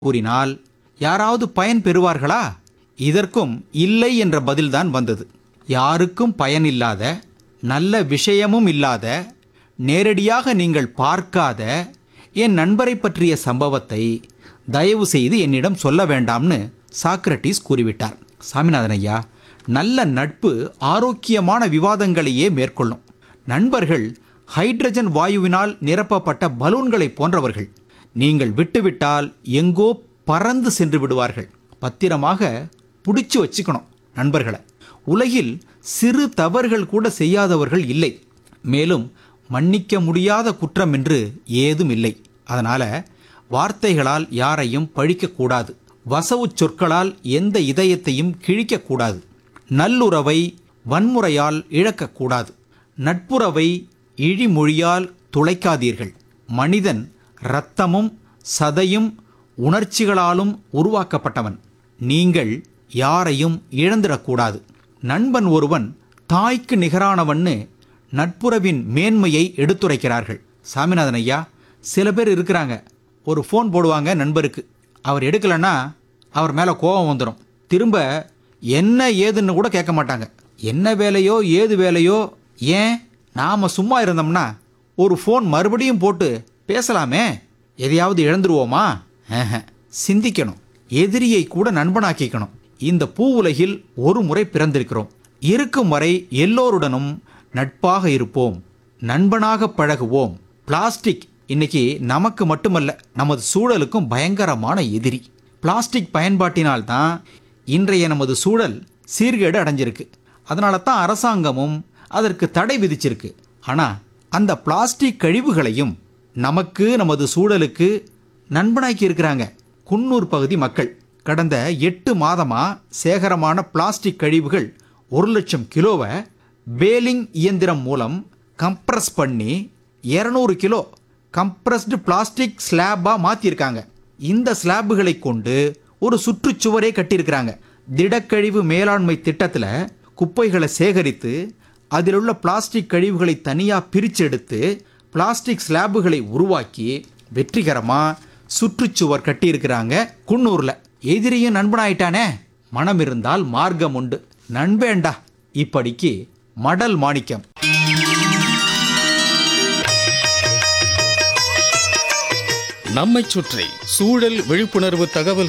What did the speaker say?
கூறினால் யாராவது பயன் பெறுவார்களா இதற்கும் இல்லை என்ற பதில்தான் வந்தது யாருக்கும் பயனில்லாத நல்ல விஷயமும் இல்லாத நேரடியாக நீங்கள் பார்க்காத என் நண்பரை பற்றிய சம்பவத்தை தயவு செய்து என்னிடம் சொல்ல வேண்டாம்னு சாக்ரட்டிஸ் கூறிவிட்டார் சாமிநாதன் ஐயா நல்ல நட்பு ஆரோக்கியமான விவாதங்களையே மேற்கொள்ளும் நண்பர்கள் ஹைட்ரஜன் வாயுவினால் நிரப்பப்பட்ட பலூன்களைப் போன்றவர்கள் நீங்கள் விட்டுவிட்டால் எங்கோ பறந்து சென்று விடுவார்கள் பத்திரமாக பிடிச்சு வச்சுக்கணும் நண்பர்களை உலகில் சிறு தவறுகள் கூட செய்யாதவர்கள் இல்லை மேலும் மன்னிக்க முடியாத குற்றம் என்று ஏதும் இல்லை அதனால வார்த்தைகளால் யாரையும் பழிக்கக்கூடாது வசவுச் சொற்களால் எந்த இதயத்தையும் கிழிக்கக்கூடாது நல்லுறவை வன்முறையால் இழக்கக்கூடாது நட்புறவை இழிமொழியால் துளைக்காதீர்கள் மனிதன் இரத்தமும் சதையும் உணர்ச்சிகளாலும் உருவாக்கப்பட்டவன் நீங்கள் யாரையும் இழந்திடக்கூடாது நண்பன் ஒருவன் தாய்க்கு நிகரானவன்னு நட்புறவின் மேன்மையை எடுத்துரைக்கிறார்கள் சாமிநாதன் ஐயா சில பேர் இருக்கிறாங்க ஒரு ஃபோன் போடுவாங்க நண்பருக்கு அவர் எடுக்கலைன்னா அவர் மேலே கோபம் வந்துடும் திரும்ப என்ன ஏதுன்னு கூட கேட்க மாட்டாங்க என்ன வேலையோ ஏது வேலையோ ஏன் நாம் சும்மா இருந்தோம்னா ஒரு ஃபோன் மறுபடியும் போட்டு பேசலாமே எதையாவது இழந்துருவோமா ஆஹா. சிந்திக்கணும் எதிரியை கூட நண்பனாக்கிக்கணும் இந்த பூ உலகில் ஒரு முறை பிறந்திருக்கிறோம் இருக்கும் வரை எல்லோருடனும் நட்பாக இருப்போம் நண்பனாக பழகுவோம் பிளாஸ்டிக் இன்னைக்கு நமக்கு மட்டுமல்ல நமது சூழலுக்கும் பயங்கரமான எதிரி பிளாஸ்டிக் பயன்பாட்டினால் தான் இன்றைய நமது சூழல் சீர்கேடு அடைஞ்சிருக்கு அதனால தான் அரசாங்கமும் அதற்கு தடை விதிச்சிருக்கு ஆனால் அந்த பிளாஸ்டிக் கழிவுகளையும் நமக்கு நமது சூழலுக்கு நண்பனாக்கி இருக்கிறாங்க குன்னூர் பகுதி மக்கள் கடந்த எட்டு மாதமா சேகரமான பிளாஸ்டிக் கழிவுகள் ஒரு லட்சம் கிலோவை பேலிங் இயந்திரம் மூலம் கம்ப்ரஸ் பண்ணி 200 கிலோ கம்ப்ரஸ்டு பிளாஸ்டிக் ஸ்லாபா மாத்திருக்காங்க இந்த ஸ்லாபுகளை கொண்டு ஒரு சுற்றுச்சுவரே கட்டியிருக்கிறாங்க திடக்கழிவு மேலாண்மை திட்டத்தில் குப்பைகளை சேகரித்து அதில் உள்ள பிளாஸ்டிக் கழிவுகளை தனியாக பிரிச்செடுத்து பிளாஸ்டிக் ஸ்லாபுகளை உருவாக்கி வெற்றிகரமாக சுற்றுச்சுவர் கட்டியிருக்கிறாங்க குன்னூரில் எதிரியும் நண்பனாயிட்டானே மனம் இருந்தால் மார்க்கம் உண்டு நண்பேண்டா இப்படிக்கு மடல் மாணிக்கம் நம்மைச் சுற்றி சூழல் விழிப்புணர்வு தகவல்கள்